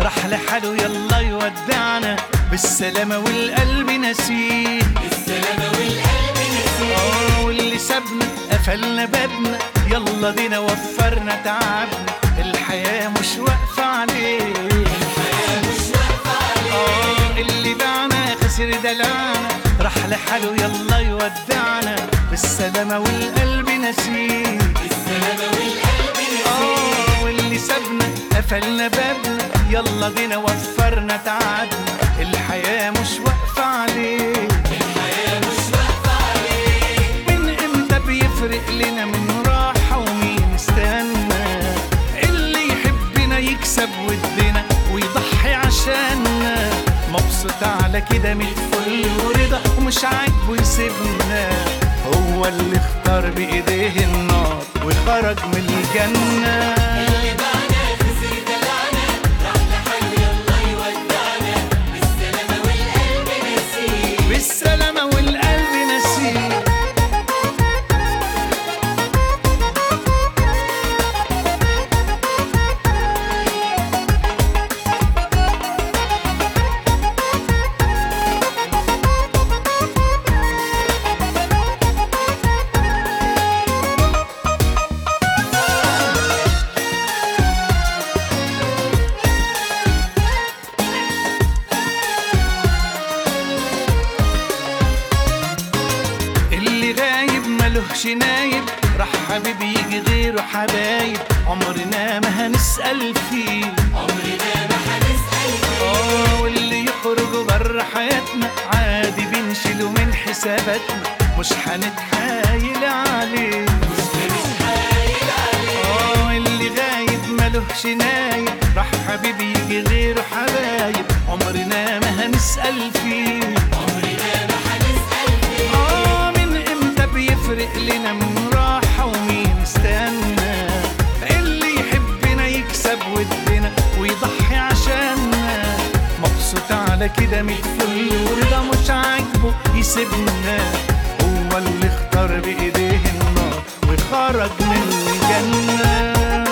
راح لحاله يلا يودعنا بالسلامة والقلب نسيه بالسلامة والقلب نسيت اه واللي سابنا قفلنا بابنا يلا بينا وفرنا تعبنا الحياة مش واقفة عليه الحياة مش واقفة عليك اه اللي باعنا خسر دلعنا راح لحاله يلا يودعنا بالسلامة والقلب نسيه بالسلامة والقلب نسيت اه واللي سابنا قفلنا بابنا يلا بينا وفرنا تعبنا الحياة مش واقفة عليه الحياة مش واقفة عليك من امتى بيفرق لنا من راحة ومين استنى اللي يحبنا يكسب ودنا ويضحي عشاننا مبسوط على كده من الفل ورضا ومش عاجبه يسيبنا هو اللي اختار بايديه النار وخرج من الجنة اللي باعنا خسر دلعنا راح لحاله يلا يودعنا بالسلامة والقلب نسيت بالسلامة والقلب نسيه اللي غايب ملهش نايب راح حبيبي يجي غيره حبايب عمرنا ما هنسأل فيه عمرنا ما هنسأل فيه اه واللي يخرج بره حياتنا عادي بنشيله من حساباتنا مش هنتحايل عليه مش هنتحايل عليه اه اللي غايب ملهش نايب راح حبيبي يجي غيره حبايب عمرنا ما هنسأل فيه عمرنا ما هنسأل فيه آه من امتى بيفرق لنا من راحة ومين استنى اللي يحبنا يكسب ودنا ويضحي عشاننا مبسوط على كده من الفل ورضا مش عاجبه يسيبنا هو اللي اختار بايديه النار وخرج من الجنة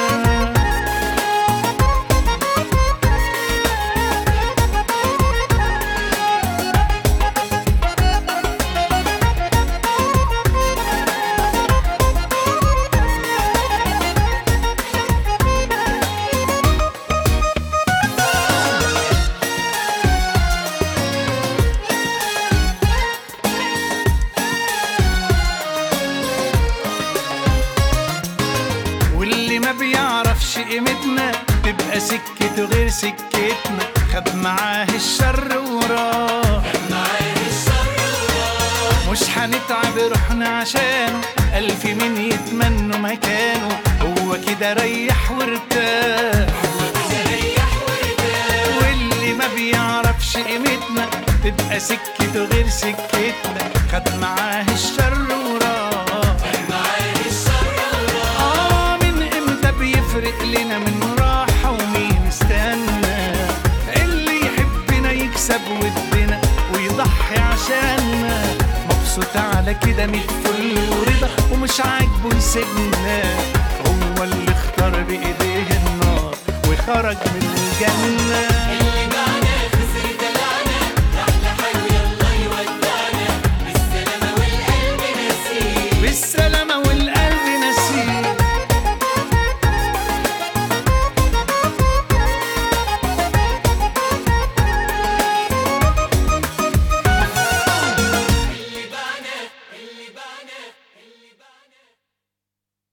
واللي ما بيعرفش قيمتنا تبقى سكته غير سكتنا خد معاه الشر وراه معاه الشر وراح مش هنتعب روحنا عشانه ألف مين يتمنوا مكانه هو كده ريح وارتاح ريح وارتاح واللي ما بيعرفش قيمتنا تبقى سكته غير سكتنا خد معاه الشر وراه معاه الشر وراح آه من امتى بيفرق لنا من راحة ومين استنى اللي يحبنا يكسب ودنا ويضحي عشاننا مبسوط على كده من الفل ورضا ومش عاجبه يسيبنا هو اللي اختار بايديه النار وخرج من الجنة